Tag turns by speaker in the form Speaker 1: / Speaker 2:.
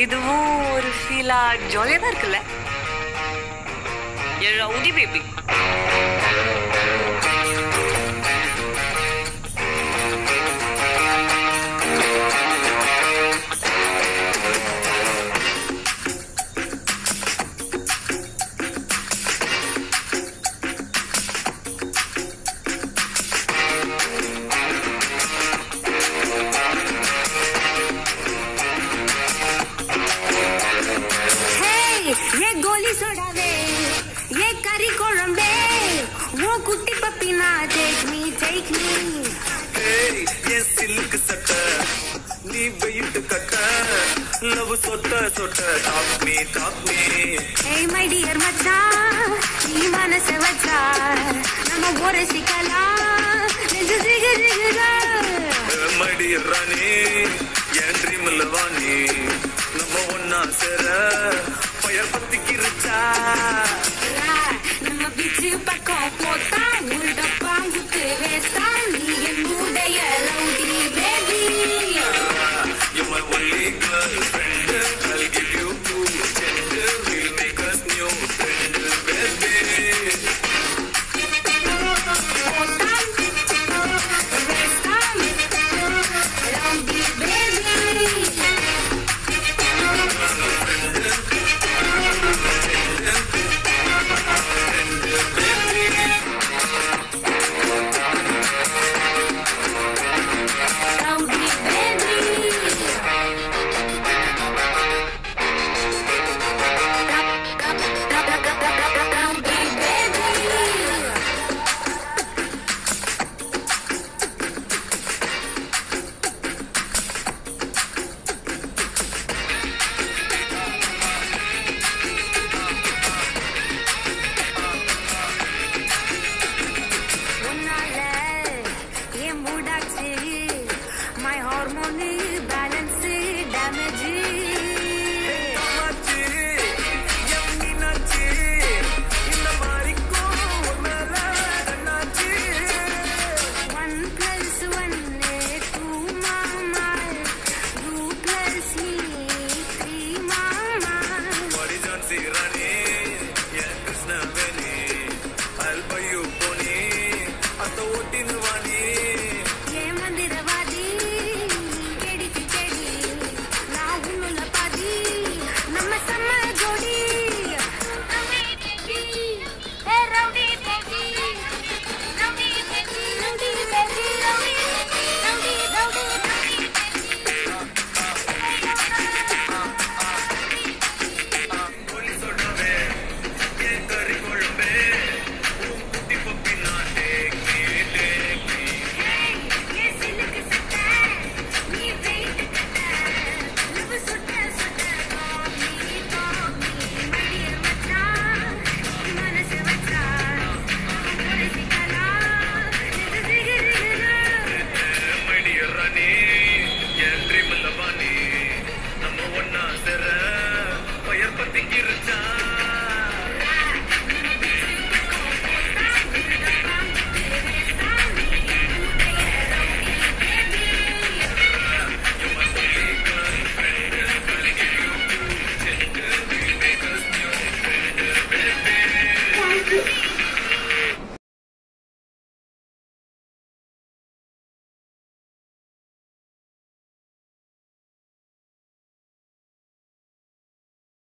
Speaker 1: இதுவும் ஒரு ஃபீலா ஜாலியா தான் இருக்குல்ல என் ரவுடி பேபி
Speaker 2: ஹேய் ஏ கோலி சோடாவே ஏ கறி குழம்பே உன் குட்டி பப்பினா டேக் மீ டேக் மீ
Speaker 3: ஏய், என் சில்லுக்கு சட்டை நீ வெயிட்டு கட்ட லவ் சொட்ட சொட்ட டாப் மீ டாப் மீ
Speaker 2: ஏய் மை டியர் மச்சான் நீ மனச வச்சா நம்ம ஒரு சிக்கலாம் நெஞ்சு ஜிகு ஜிகுதா
Speaker 3: மடி ராணி என் ட்ரீம்ல வாணி நம்ம ஒன்னா சேர பயர் பத்திக்கிருச்சா
Speaker 2: நம்ம பிச்சு பக்கம் போட்டா உள்ள பாங்குத்து வேஸ்டா நீ என் உடைய rowdy baby
Speaker 3: You my only girlfriend I'll give you two gender We'll make us new friend baby
Speaker 2: உன்னால என் மூடாச்சு மை ஹார்மோனு பேலன்ஸ் டேமேஜ்
Speaker 3: அம்மாச்சி, என் மீனாட்சி, இந்த மாதிரிக்கும் உன் மேல கண்ணாச்சி.
Speaker 2: ஒன் பிளஸ் ஒன்னு டூ மாமா டூ பிளஸ் மீ த்ரீ மாமா
Speaker 3: வாடி ஜான்சி ராணி, என் Krishnaveni. I'll buy you pony. அத்த ஓட்டின்னு